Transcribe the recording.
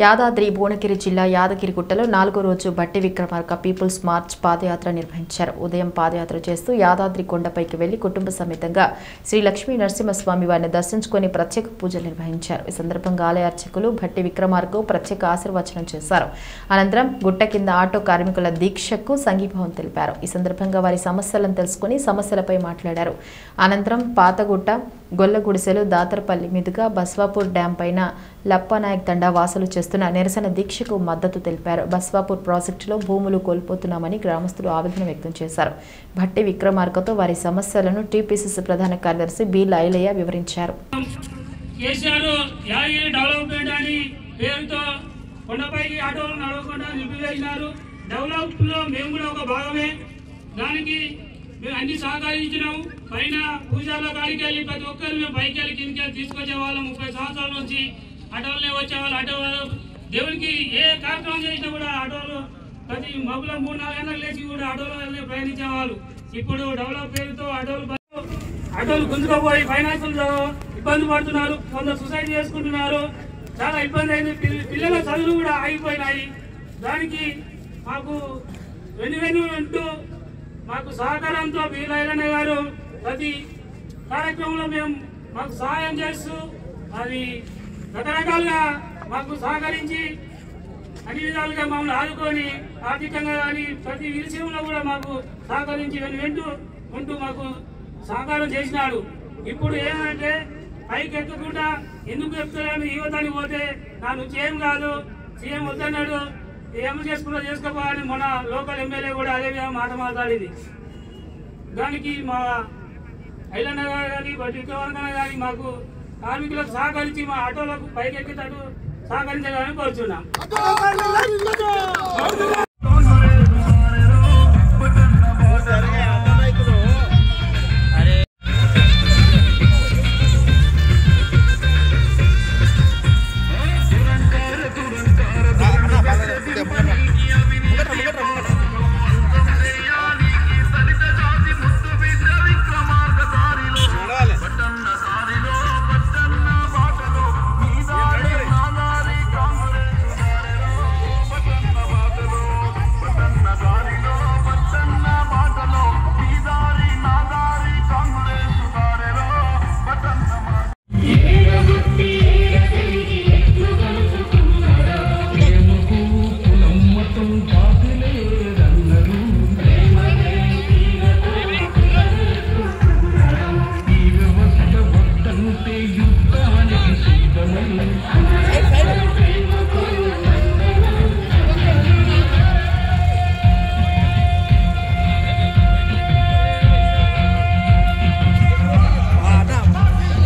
యాదాద్రి భువనగిరి జిల్లా యాదగిరిగుట్టలో నాలుగో రోజు బట్టి విక్రమార్క పీపుల్స్ మార్చ్ పాదయాత్ర నిర్వహించారు ఉదయం పాదయాత్ర చేస్తూ యాదాద్రి కొండపైకి వెళ్లి కుటుంబ సమేతంగా శ్రీ లక్ష్మీ నరసింహస్వామి వారిని దర్శించుకొని ప్రత్యేక పూజలు నిర్వహించారు ఈ సందర్భంగా ఆలయ అర్చకులు భట్టి విక్రమార్కు ప్రత్యేక ఆశీర్వచనం చేశారు అనంతరం గుట్ట కింద ఆటో కార్మికుల దీక్షకు సంఘీభావం తెలిపారు ఈ సందర్భంగా వారి సమస్యలను తెలుసుకుని సమస్యలపై మాట్లాడారు అనంతరం పాతగుట్ట గొల్ల గుడిసెలు దాతరపల్లి మీదుగా బస్వాపూర్ డ్యాం పైన లప్పానాయక్ తండా వాసులు చేస్తున్న నిరసన దీక్షకు మద్దతు తెలిపారు బస్వాపూర్ ప్రాజెక్టులో భూములు కోల్పోతున్నామని గ్రామస్తులు ఆవేదన వ్యక్తం చేశారు భట్టి విక్రమార్కతో వారి సమస్యలను టీపీసీసీ ప్రధాన కార్యదర్శి బి లైలయ్య వివరించారు కేసీఆర్ యాదగిరి డెవలప్మెంట్ అని పేరుతో కొండపైకి ఆటోలు నడవకుండా నిలిపివేసినారు డెవలప్ లో మేము కూడా ఒక భాగమే దానికి మేము అన్ని సహకరించినాం పైన పూజార్ల కాడికి వెళ్ళి ప్రతి ఒక్కరు మేము పైకి వెళ్ళి కిందకి వెళ్ళి తీసుకొచ్చే వాళ్ళం ముప్పై సంవత్సరాల నుంచి ఆటోలనే వచ్చేవాళ్ళు ఆటో దేవునికి ఏ కార్యక్రమం చేసినా కూడా ఆటోలు ప్రతి మబ్బుల మూడు నాలుగు గంటలకు లేచి కూడా ఆటోలో వెళ్ళి ప్రయాణించేవాళ్ళు ఇప్పుడు డెవలప్ పేరుతో ఆటోలు బంద్ ఆటోలు గుంజుకోపోయి ఫైనాన్షియల్ ఇబ్బంది పడుతున్నారు కొందరు సూసైడ్ చేసుకుంటున్నారు చాలా ఇబ్బంది అయింది పిల్ల- పిల్లల చదువులు కూడా ఆగిపోయినాయి దానికి మాకు వెను వెను అంటూ మాకు సహకారంతో వీలైన గారు ప్రతి కార్యక్రమంలో మేము మాకు సహాయం చేస్తూ అది రకరకాలుగా మాకు సహకరించి అన్ని విధాలుగా మమ్మల్ని ఆదుకొని ఆర్థికంగా కానీ ప్రతి విషయంలో కూడా మాకు సహకరించి వెను వెంటూ ఉంటూ మాకు సహకారం చేసినాడు ఇప్పుడు ఏమంటే పైకి ఎక్కకుండా ఎందుకు చెప్తున్నాను యువతని పోతే నా నుంచి ఏం కాదు సీఎం వద్దన్నాడు ఏం చేసుకున్నా చేసుకోపోవాలని మన లోకల్ ఎమ్మెల్యే కూడా అదే విధంగా మాట మాట్లాడింది దానికి మా ఐలన్న గారు కానీ బట్టి విక్రమార్కన్న కానీ మాకు కార్మికులకు సహకరించి మా ఆటోలకు పైకి ఎక్కేటట్టు సహకరించాలని కోరుచున్నాం